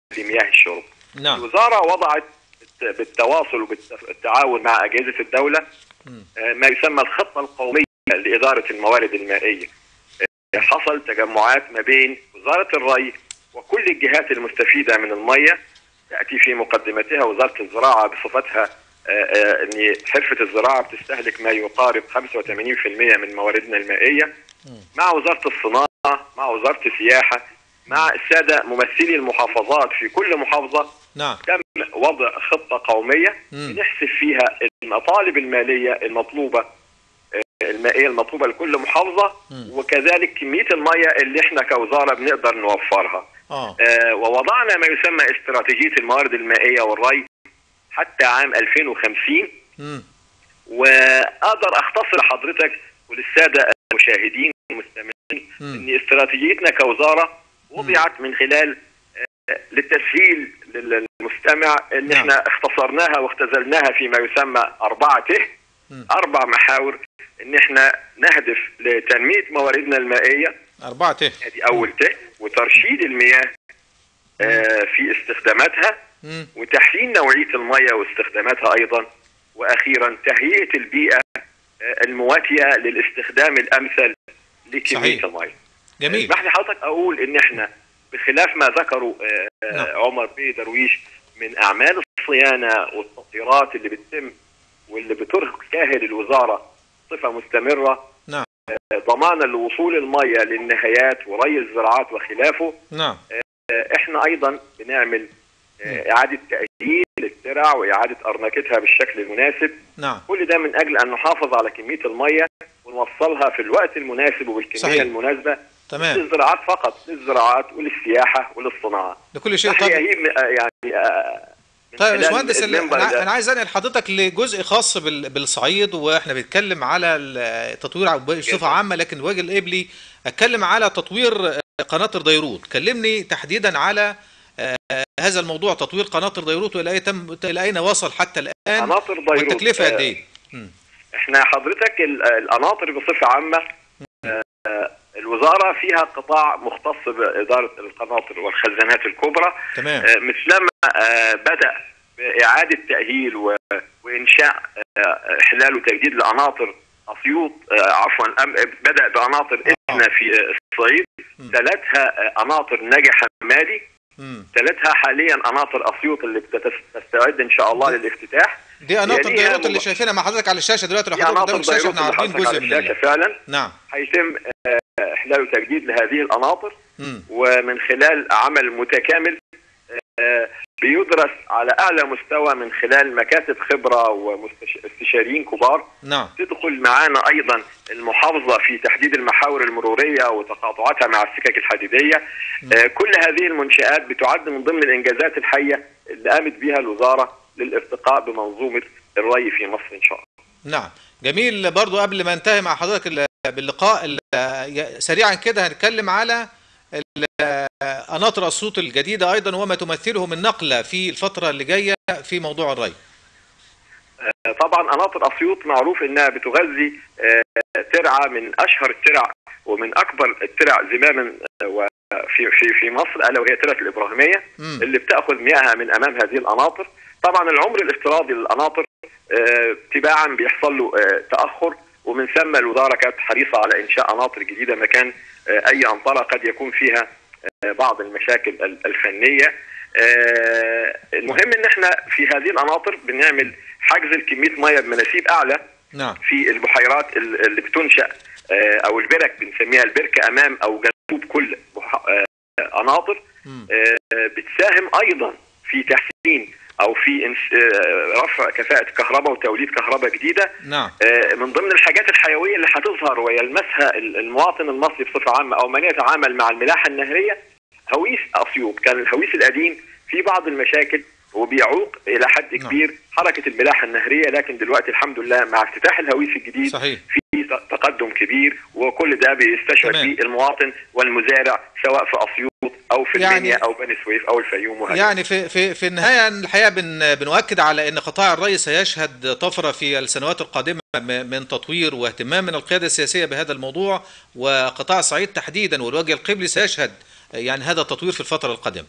لمياه الشرب نعم الوزاره وضعت بالت- بالتواصل وبالتعاون مع اجهزه الدوله آه، ما يسمى الخطه القوميه لاداره الموارد المائيه آه، حصل تجمعات ما بين وزاره الري وكل الجهات المستفيده من الميه تاتي في مقدمتها وزاره الزراعه بصفتها آه، آه، ان حرفه الزراعه بتستهلك ما يقارب 85% من مواردنا المائيه مع وزاره الصناعه مع وزاره السياحه مع الساده ممثلي المحافظات في كل محافظه نعم تم وضع خطه قوميه مم. نحسب فيها المطالب الماليه المطلوبه آه، المائيه المطلوبه لكل محافظه مم. وكذلك كميه الميه اللي احنا كوزاره بنقدر نوفرها اه آه، ووضعنا ما يسمى استراتيجيه الموارد المائيه والري حتى عام 2050 مم. واقدر اختصر لحضرتك وللساده المشاهدين والمستمعين مم. ان استراتيجيتنا كوزاره وضعت من خلال آه، للتسهيل للمستمع ان نعم. احنا اختصرناها واختزلناها فيما يسمى أربعة ته مم. اربع محاور ان احنا نهدف لتنميه مواردنا المائيه أربعة ته ادي اول ته وترشيد المياه آه، في استخداماتها مم. وتحسين نوعيه المياه واستخداماتها ايضا واخيرا تهيئه البيئه آه، المواتيه للاستخدام الامثل لكميه صحيح. المياه. جميل اسمح لي حضرتك اقول ان احنا بخلاف ما ذكروا آه، آه، نعم. عمر بيه درويش من اعمال الصيانه والتطهيرات اللي بتتم واللي بترهق كاهل الوزاره بصفه مستمره نعم. آه، ضمانا لوصول المياه للنهايات وري الزراعات وخلافه نعم آه، احنا ايضا بنعمل آه، اعاده تاهيل للترع واعاده ارنكتها بالشكل المناسب نعم كل ده من اجل ان نحافظ على كميه الميه ونوصلها في الوقت المناسب وبالكميه صحيح. المناسبه تمام للزراعات فقط للزراعات وللسياحه وللصناعه لكل شيء تحية طيب هي م- آه، يعني آه، من طيب يا خلال باشمهندس ال- المنبر انا ده. أنا عايز انقل حضرتك لجزء خاص بال- بالصعيد واحنا بنتكلم على التطوير بصفه جدا. عامه لكن الوجه القبلي اتكلم على تطوير قناطر ديروت كلمني تحديدا على آه، هذا الموضوع تطوير قناطر ديروت والى أي تم الى اين وصل حتى الان قناطر ديروت والتكلفه قد آه، ايه؟ مم. احنا حضرتك ال- القناطر بصفه عامه آه، الوزاره فيها قطاع مختص باداره القناطر والخزانات الكبرى تمام آه، مثلما آه، بدا باعاده تاهيل و- وانشاء آه، احلال وتجديد لقناطر اسيوط آه، عفوا أم- بدا بقناطر ادنى في آه، الصعيد مم. تلتها آه، قناطر نجع حمادي مم. تلتها حاليا قناطر اسيوط اللي بتستعد ان شاء الله للافتتاح دي قناطر يليها ديروت اللي مب- شايفينها مع حضرتك على الشاشه دلوقتي لو في حضرتك قناطر قدام الشاشه ديروت احنا اللي عارضين حضرتك جزء على من الشاشه ال- فعلا نعم هيتم آه، احلال وتجديد لهذه القناطر مم. ومن خلال عمل متكامل آه، بيدرس على اعلى مستوى من خلال مكاتب خبره واستشاريين كبار نعم تدخل معانا ايضا المحافظه في تحديد المحاور المروريه وتقاطعاتها مع السكك الحديديه آه، كل هذه المنشات بتعد من ضمن الانجازات الحيه اللي قامت بها الوزاره للارتقاء بمنظومه الري في مصر ان شاء الله نعم جميل برضو قبل ما انتهي مع حضرتك ال- باللقاء ال- سريعا كده هنتكلم على ال- قناطر الصوت الجديدة أيضا وما تمثله من نقلة في الفترة اللي جاية في موضوع الري آه، طبعا قناطر اسيوط معروف انها بتغذي آه، ترعه من اشهر الترع ومن اكبر الترع زماما آه، وفي في في مصر الا وهي ترعه الابراهيميه مم. اللي بتاخذ مياهها من امام هذه القناطر طبعا العمر الافتراضي للقناطر آه، تباعا بيحصل له آه، تاخر ومن ثم الوزاره كانت حريصه على انشاء قناطر جديده مكان آه، اي انطره قد يكون فيها آه، بعض المشاكل ال- الفنيه آه، المهم ان احنا في هذه القناطر بنعمل حجز الكميه ميه بمناسيب اعلى نعم في البحيرات ال- اللي بتنشا آه، او البرك بنسميها البركه امام او جنوب كل بح- آه، قناطر مم. آه، بتساهم ايضا في تحسين او في إنس- آه، رفع كفاءه كهرباء وتوليد كهرباء جديده نعم آه، من ضمن الحاجات الحيويه اللي هتظهر ويلمسها ال- المواطن المصري بصفه عامه او من يتعامل مع الملاحه النهريه هويس اسيوط كان الهويس القديم في بعض المشاكل وبيعوق الى حد نعم. كبير حركه الملاحه النهريه لكن دلوقتي الحمد لله مع افتتاح الهويس الجديد صحيح في ت- تقدم كبير وكل ده بيستشعر تمام. فيه المواطن والمزارع سواء في اسيوط او في يعني- المنيا او بني سويف او الفيوم وهكذا يعني في في في النهايه الحقيقه بن بنؤكد على ان قطاع الري سيشهد طفره في السنوات القادمه م- من تطوير واهتمام من القياده السياسيه بهذا الموضوع وقطاع الصعيد تحديدا والوجه القبلي سيشهد يعني هذا التطوير في الفتره القادمه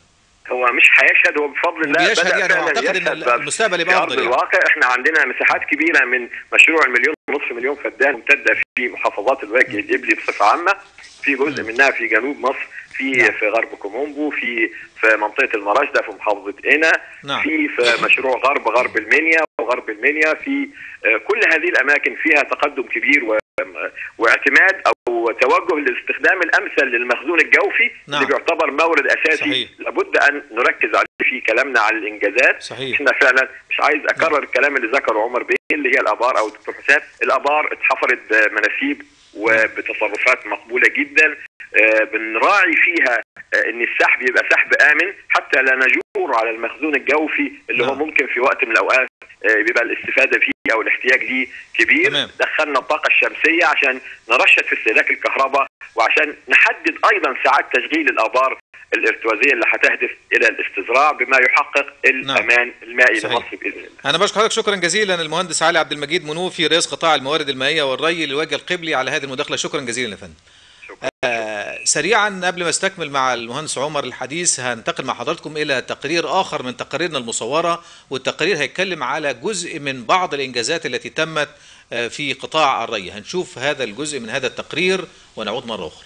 هو مش هيشهد هو بفضل الله بيشهد بدأ يعني فعلا واعتقد ان يشهد بقى المستقبل يبقى في ارض افضل يعني. الواقع احنا عندنا مساحات كبيره من مشروع المليون ونصف مليون فدان ممتده في محافظات الوجه الابلي بصفه عامه في جزء منها في جنوب مصر في نعم. في غرب كومومبو في في منطقه المراشده في محافظه قنا نعم. في في مشروع غرب غرب المنيا وغرب المنيا في آه، كل هذه الاماكن فيها تقدم كبير و واعتماد او توجه للاستخدام الامثل للمخزون الجوفي نعم. اللي بيعتبر مورد اساسي صحيح. لابد ان نركز عليه في كلامنا على الانجازات صحيح. احنا فعلا مش عايز اكرر الكلام اللي ذكره عمر بيه اللي هي الابار او الدكتور حسام الابار اتحفرت آه، مناسيب وبتصرفات مقبوله جدا آه، بنراعي فيها آه، ان السحب يبقى سحب امن حتى لا نجور على المخزون الجوفي اللي هو نعم. ممكن في وقت من الاوقات آه، بيبقى الاستفاده فيه او الاحتياج ليه كبير تمام. دخلنا الطاقه الشمسيه عشان نرشد في استهلاك الكهرباء وعشان نحدد ايضا ساعات تشغيل الابار الارتوازيه اللي هتهدف الى الاستزراع بما يحقق الامان المائي صحيح. لمصر باذن الله انا بشكر حضرتك شكرا جزيلا المهندس علي عبد المجيد منوفي رئيس قطاع الموارد المائيه والري للوجه القبلي على هذه المداخله شكرا جزيلا يا فندم شكرا آه، سريعا قبل ما استكمل مع المهندس عمر الحديث هنتقل مع حضراتكم الى تقرير اخر من تقاريرنا المصوره والتقرير هيتكلم على جزء من بعض الانجازات التي تمت آه، في قطاع الري هنشوف هذا الجزء من هذا التقرير ونعود مره اخرى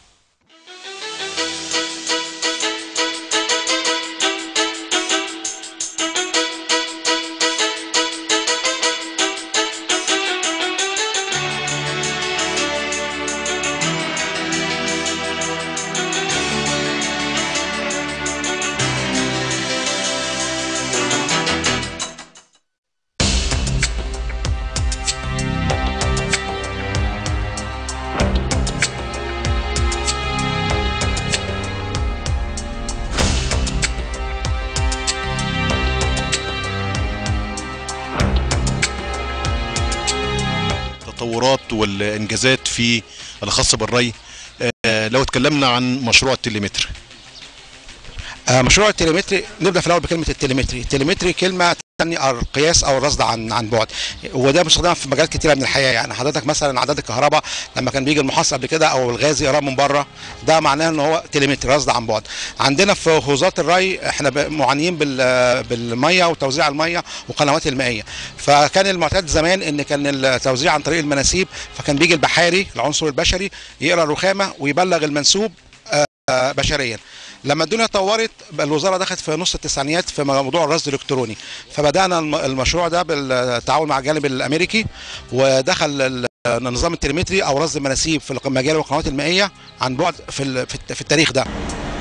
التطورات والانجازات في الخاص بالري آه، لو اتكلمنا عن مشروع التليمتر آه، مشروع التليمتري نبدا في الاول بكلمه التليمتري التليمتري كلمه تعني القياس او الرصد عن عن بعد وده مستخدم في مجالات كتيره من الحياه يعني حضرتك مثلا عداد الكهرباء لما كان بيجي المحصل قبل كده او الغاز يقراه من بره ده معناه ان هو تليمتري رصد عن بعد عندنا في وزاره الري احنا ب- معانيين بال- بالميه وتوزيع الميه والقنوات المائيه فكان المعتاد زمان ان كان التوزيع عن طريق المناسيب فكان بيجي البحاري العنصر البشري يقرا الرخامه ويبلغ المنسوب آه، بشريا لما الدنيا اتطورت بقى الوزاره دخلت في نص التسعينيات في موضوع الرصد الالكتروني فبدانا الم- المشروع ده بالتعاون مع الجانب الامريكي ودخل ال- النظام التليمتري او رصد المناسيب في مجال القنوات المائيه عن بعد في ال- في الت- في التاريخ ده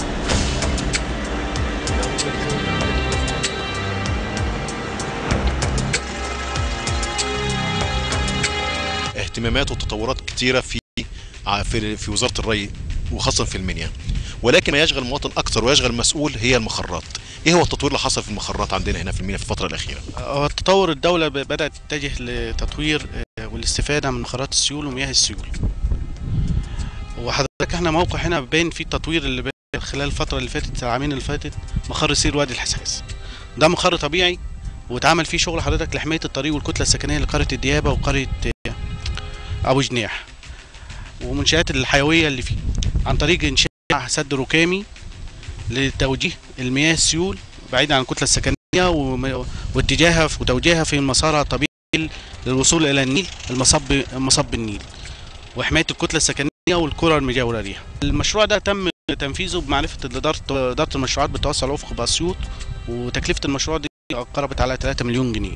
اهتمامات وتطورات كتيره في ع- في في وزاره الري وخاصه في المنيا ولكن ما يشغل المواطن اكثر ويشغل المسؤول هي المخرات ايه هو التطوير اللي حصل في المخرات عندنا هنا في المنيا في الفتره الاخيره هو التطور الدولة ب- بدأت تتجه لتطوير آه، والاستفادة من مخرات السيول ومياه السيول وحضرتك احنا موقع هنا باين فيه التطوير اللي بين خلال الفترة اللي فاتت العامين اللي فاتت مخر سير وادي الحساس ده مخر طبيعي واتعمل فيه شغل حضرتك لحماية الطريق والكتلة السكنية لقرية الديابة وقرية آه، أبو جنيح ومنشآت الحيوية اللي فيه عن طريق إنشاء سد ركامي لتوجيه المياه السيول بعيد عن الكتلة السكنية وم- واتجاهها في- وتوجيهها في مسارها الطبيعي للوصول الى النيل المصب مصب النيل وحمايه الكتله السكنيه والقرى المجاوره ليها. المشروع ده تم تنفيذه بمعرفه اداره اداره المشروعات بالتوسع الافقي باسيوط وتكلفه المشروع دي قربت على 3 مليون جنيه.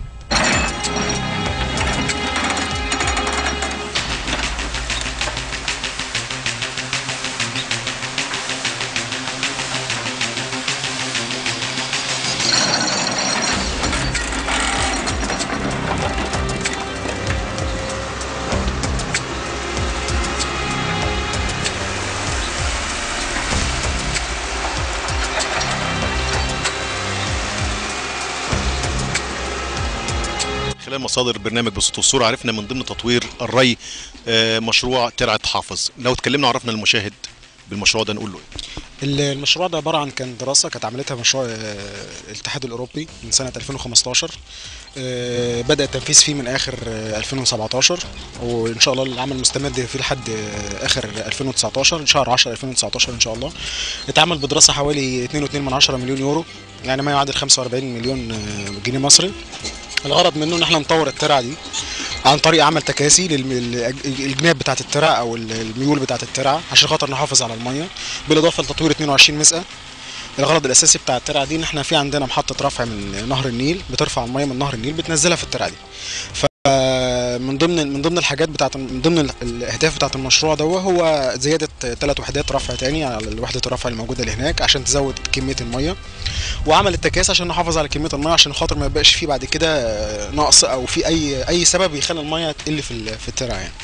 خلال مصادر برنامج بصوت والصوره عرفنا من ضمن تطوير الري آه، مشروع ترعه حافظ لو اتكلمنا عرفنا المشاهد بالمشروع ده نقول له ايه المشروع ده عباره عن كان دراسه كانت عملتها مشروع آه، الاتحاد الاوروبي من سنه 2015 آه، بدا التنفيذ فيه من اخر آه، 2017 وان شاء الله العمل مستمر فيه لحد آه، اخر 2019 شهر 10 2019 ان شاء الله اتعمل بدراسه حوالي 2.2 من 10 مليون يورو يعني ما يعادل 45 مليون آه، جنيه مصري الغرض منه ان احنا نطور الترعه دي عن طريق عمل تكاسي للجناب بتاعه الترع او الميول بتاعه الترعه عشان خاطر نحافظ على الميه بالاضافه لتطوير 22 مسقى الغرض الاساسي بتاع الترعه دي ان احنا في عندنا محطه رفع من نهر النيل بترفع الميه من نهر النيل بتنزلها في الترعه دي فمن ضمن من ضمن الحاجات بتاعت من ضمن ال- الاهداف بتاعت المشروع ده هو زياده ثلاث وحدات رفع تاني على وحده الرفع الموجوده اللي هناك عشان تزود كميه الميه وعمل التكاس عشان نحافظ على كميه الميه عشان خاطر ما يبقاش فيه بعد كده نقص او في اي اي سبب يخلي الميه تقل في ال- في الترعه يعني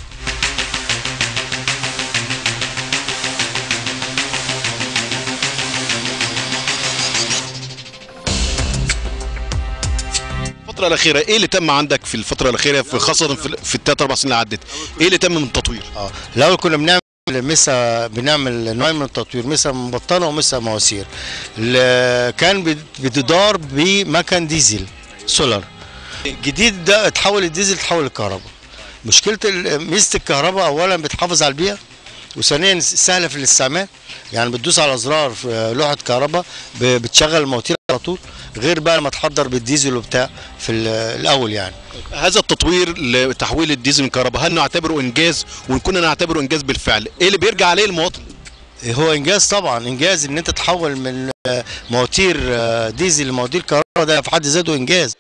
الفتره الاخيره ايه اللي تم عندك في الفتره الاخيره في خاصه في, في الثلاث اربع سنين اللي عدت ايه اللي تم من التطوير اه الاول كنا بنعمل مسا بنعمل نوع من التطوير مسا مبطنه ومسا مواسير ال- كان بت- بتدار بمكن ديزل سولار الجديد ده اتحول الديزل تحول الكهرباء مشكله ال- ميزه الكهرباء اولا بتحافظ على البيئه وثانيا سهله في الاستعمال يعني بتدوس على زرار في لوحه كهرباء ب- بتشغل المواتير على طول غير بقى لما تحضر بالديزل وبتاع في ال- الاول يعني هذا التطوير لتحويل الديزل من كهرباء هل نعتبره انجاز وان كنا نعتبره انجاز بالفعل ايه اللي بيرجع عليه المواطن هو انجاز طبعا انجاز ان انت تحول من آه، مواتير آه، ديزل لمواتير كهرباء ده في حد ذاته انجاز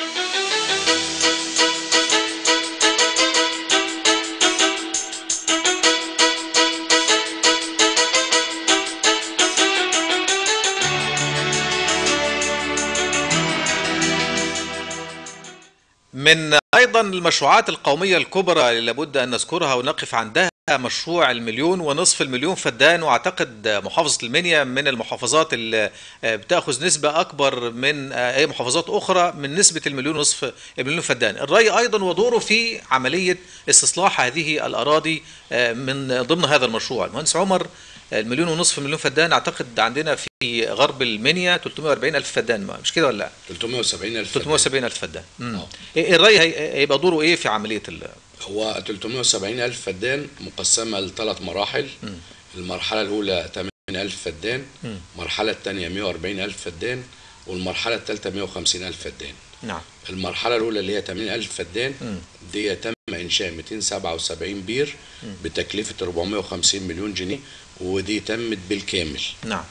من ايضا المشروعات القوميه الكبرى اللي لابد ان نذكرها ونقف عندها مشروع المليون ونصف المليون فدان واعتقد محافظه المنيا من المحافظات اللي بتاخذ نسبه اكبر من اي محافظات اخرى من نسبه المليون ونصف المليون فدان الري ايضا ودوره في عمليه استصلاح هذه الاراضي من ضمن هذا المشروع المهندس عمر المليون ونصف مليون فدان اعتقد عندنا في غرب المنيا 340 الف فدان مش كده ولا لا 370 الف 370 الف فدان مم. إيه الري هي- هيبقى دوره ايه في عمليه ال... هو 370 الف فدان مقسمه لثلاث مراحل المرحله الاولى 80 الف فدان المرحله الثانيه 140 الف فدان والمرحله الثالثه 150 الف فدان نعم المرحله الاولى اللي هي 80 الف فدان دي تم انشاء 277 بير بتكلفه 450 مليون جنيه ودي تمت بالكامل نعم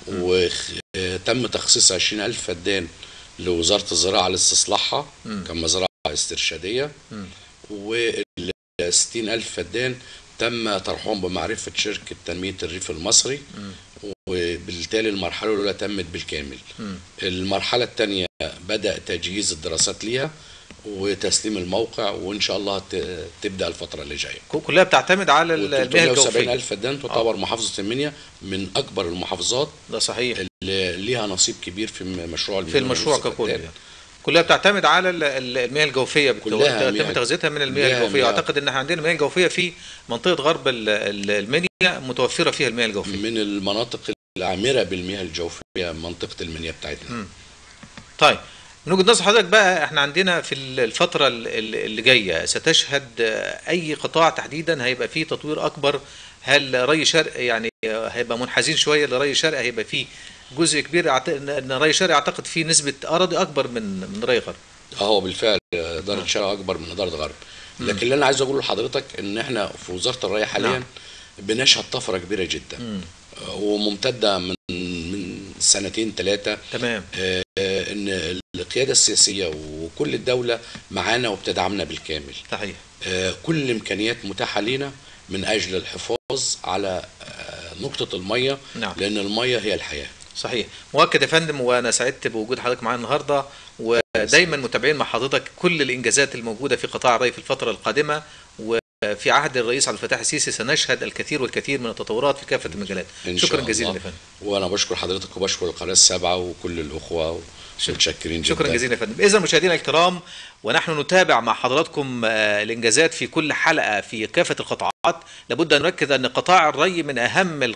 وتم تخصيص 20 ألف فدان لوزارة الزراعة لاستصلاحها كمزرعة استرشادية وال 60 ألف فدان تم طرحهم بمعرفة شركة تنمية الريف المصري وبالتالي المرحلة الأولى تمت بالكامل المرحلة الثانية بدأ تجهيز الدراسات ليها وتسليم الموقع وإن شاء الله ت- تبدأ الفترة اللي جاية ك- كلها بتعتمد على ال- المياه 370 الجوفيه ألف فدان تعتبر محافظة المنيا من أكبر المحافظات ده صحيح اللي ليها نصيب كبير في مشروع في المشروع ككل يعني. كلها بتعتمد على ال- ال- المياه الجوفيه بت- كلها تم مياه- تغذيتها من المياه كلها الجوفيه مياه. اعتقد ان احنا عندنا المياه الجوفيه في منطقه غرب ال- ال- المنيا متوفره فيها المياه الجوفيه من المناطق العامرة بالمياه الجوفية منطقة المنيا بتاعتنا طيب من وجهه نظر حضرتك بقى احنا عندنا في ال- الفتره ال- ال- اللي جايه ستشهد آه، اي قطاع تحديدا هيبقى فيه تطوير اكبر هل ري شرق يعني آه، هيبقى منحازين شويه لري شرق هيبقى فيه جزء كبير أعت- ان ري شرق اعتقد فيه نسبه اراضي اكبر من من ري غرب اه هو بالفعل إدارة شرق أكبر من إدارة غرب لكن اللي أنا عايز أقوله لحضرتك إن إحنا في وزارة الري حاليا نعم. بنشهد طفرة كبيرة جدا آه، وممتدة من من سنتين ثلاثة تمام آه، إن القيادة السياسية وكل الدولة معانا وبتدعمنا بالكامل صحيح آه، كل الامكانيات متاحه لينا من اجل الحفاظ على آه، نقطه الميه نعم. لان الميه هي الحياه صحيح مؤكد يا فندم وانا سعدت بوجود حضرتك معانا النهارده ودايما متابعين مع حضرتك كل الانجازات الموجوده في قطاع الري في الفتره القادمه وفي عهد الرئيس عبد الفتاح السيسي سنشهد الكثير والكثير من التطورات في كافه المجالات إن شكرا شاء جزيلا الله. يا فندم وانا بشكر حضرتك وبشكر القناه السابعه وكل الاخوه متشكرين جدا شكرا جزيلا يا فندم اذا مشاهدينا الكرام ونحن نتابع مع حضراتكم آه، الانجازات في كل حلقه في كافه القطاعات لابد ان نركز ان قطاع الري من اهم القطاعات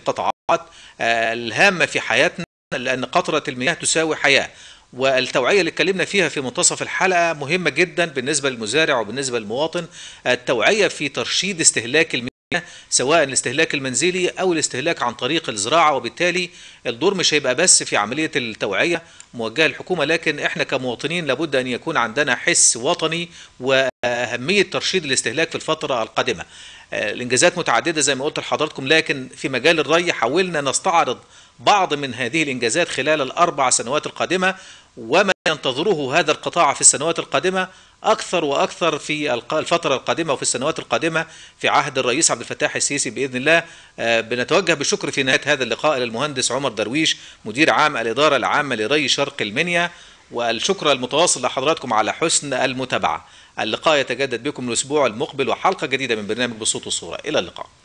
آه، الهامة في حياتنا لأن قطرة المياه تساوي حياة والتوعية اللي اتكلمنا فيها في منتصف الحلقة مهمة جدا بالنسبة للمزارع وبالنسبة للمواطن التوعية في ترشيد استهلاك المياه سواء الاستهلاك المنزلي او الاستهلاك عن طريق الزراعه وبالتالي الدور مش هيبقى بس في عمليه التوعيه موجهه للحكومه لكن احنا كمواطنين لابد ان يكون عندنا حس وطني واهميه ترشيد الاستهلاك في الفتره القادمه. آه، الانجازات متعدده زي ما قلت لحضراتكم لكن في مجال الري حاولنا نستعرض بعض من هذه الانجازات خلال الاربع سنوات القادمه وما ينتظره هذا القطاع في السنوات القادمه اكثر واكثر في الق- الفتره القادمه وفي السنوات القادمه في عهد الرئيس عبد الفتاح السيسي باذن الله آه، بنتوجه بالشكر في نهايه هذا اللقاء للمهندس عمر درويش مدير عام الاداره العامه لري شرق المنيا والشكر المتواصل لحضراتكم على حسن المتابعه اللقاء يتجدد بكم الاسبوع المقبل وحلقه جديده من برنامج بصوت وصوره الى اللقاء